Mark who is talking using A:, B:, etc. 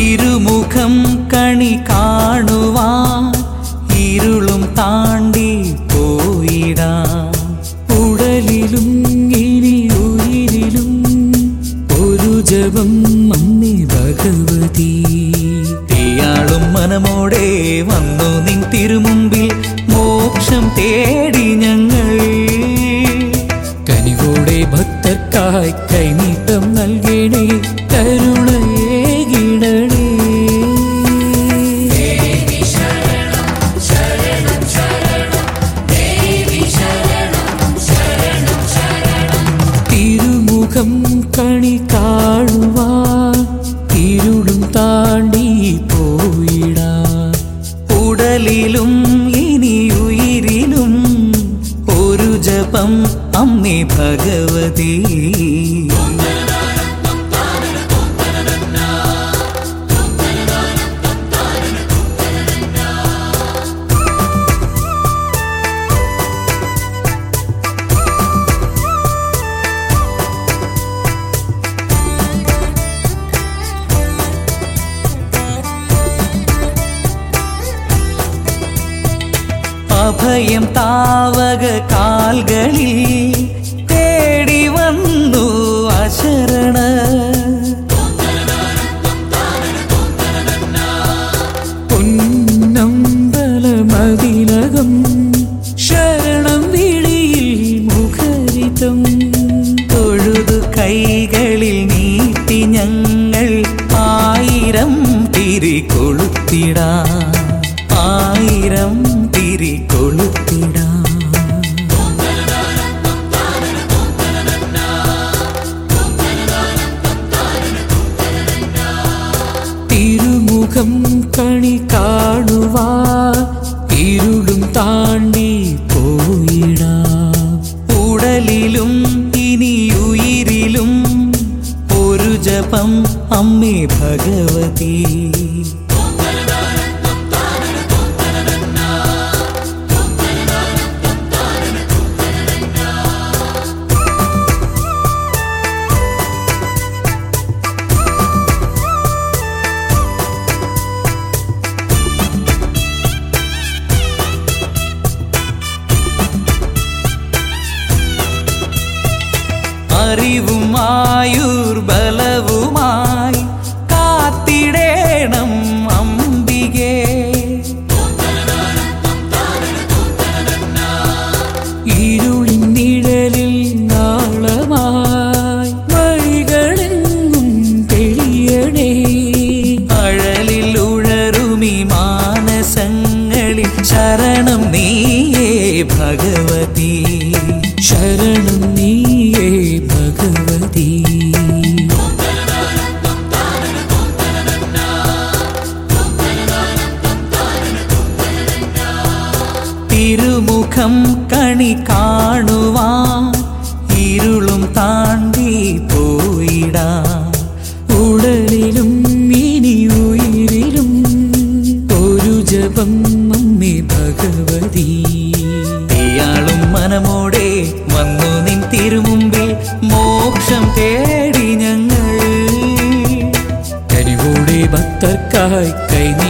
A: തിരുമുഖം കണി കാണുവാൻ ഇരുളും താണ്ടി പോയിടാം ഉടലിലും ഇനി ഉയിരിലും ഒരു ജപം അമ്മേ ഭഗവതി തീയാളും മനമോടെ വന്നു നിൻ തിരുമുമ്പിൽ മോക്ഷം തേടി ഞങ്ങൾ കനികൂടെ ഭക്തർക്കായി കൈനീട്ടം നൽകണേ കരുണയേകിടണേ തിരുമുഖം കണി കാണുവാൻ ഇരുളും താണ്ടി പോയിടാൻ ഉടലിലും ഇനി ഉയിരിലും ഒരു ജപം അമ്മേ ഭഗവതി അഭയം താവക കാൽകളിൽ തേടി വന്നു അശരണ പൊന്നമ്പലമതിലകം ശരണം വിളിയിൽ മുഖരിതം തൊഴുതു കൈകളിൽ നീട്ടി ഞങ്ങൾ ആയിരം തിരി കൊളുത്തിടാ ആയിരം തിരി കൊളുത്തിടാ തിരുമുഖം കണി കാണുവാ ഇരുളും താണ്ടി പോയിടാം ഉടലിലും ഇനി ഉയിരിലും ഒരു ജപം അമ്മേ ഭഗവതി അറിവും ആയുർബലവുമായി കാത്തിടേണം അംബികേ ഇരുളിൻ നിഴലിൽ നാളമായി വഴികളെങ്ങും തെളിയണേ അഴലിൽ ഉഴറുമി മാനസങ്ങളിൽ ശരണം നീയേ ഭഗവതി ശരണം നീയേ ഭഗവതി തിരുമുഖം കണി കാണുവാൻ ഇരുളും താണ്ടി പോയിടാ ഉടലിലും ഇനി ഉയിരിലും ഒരു ജപം അമ്മേ ഭഗവതി ഇയാളും മനമോടെ വന്നു നിൻ തിരുമുമ്പിൽ മോക്ഷം തേടി ഞങ്ങൾ കരികൂടെ ഭക്തർക്കായി കൈ